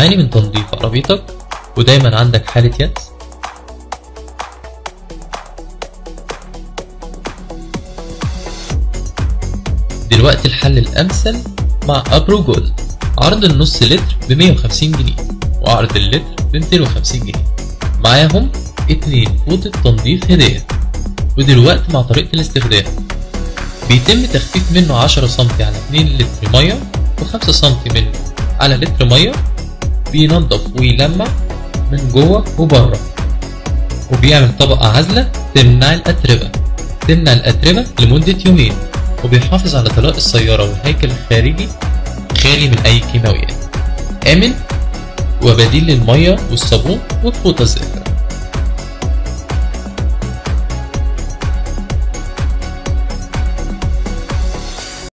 بتعاني من تنظيف عربيتك ودايما عندك حالة يأس دلوقتي الحل الأمثل مع أبرو جولد عرض النص لتر ب 150 جنيه وعرض اللتر ب 250 جنيه معاهم اتنين فوطة تنظيف هدية ودلوقتي مع طريقة الاستخدام بيتم تخفيف منه 10 سم على 2 لتر مية و5 سم منه على لتر مية بينضف ويلمع من جوه وبره وبيعمل طبقة عازلة تمنع الأتربة تمنع الأتربة لمدة يومين وبيحافظ على طلاء السيارة والهيكل الخارجي خالي من أي كيماويات آمن وبديل للمية والصابون والفوطة الزيت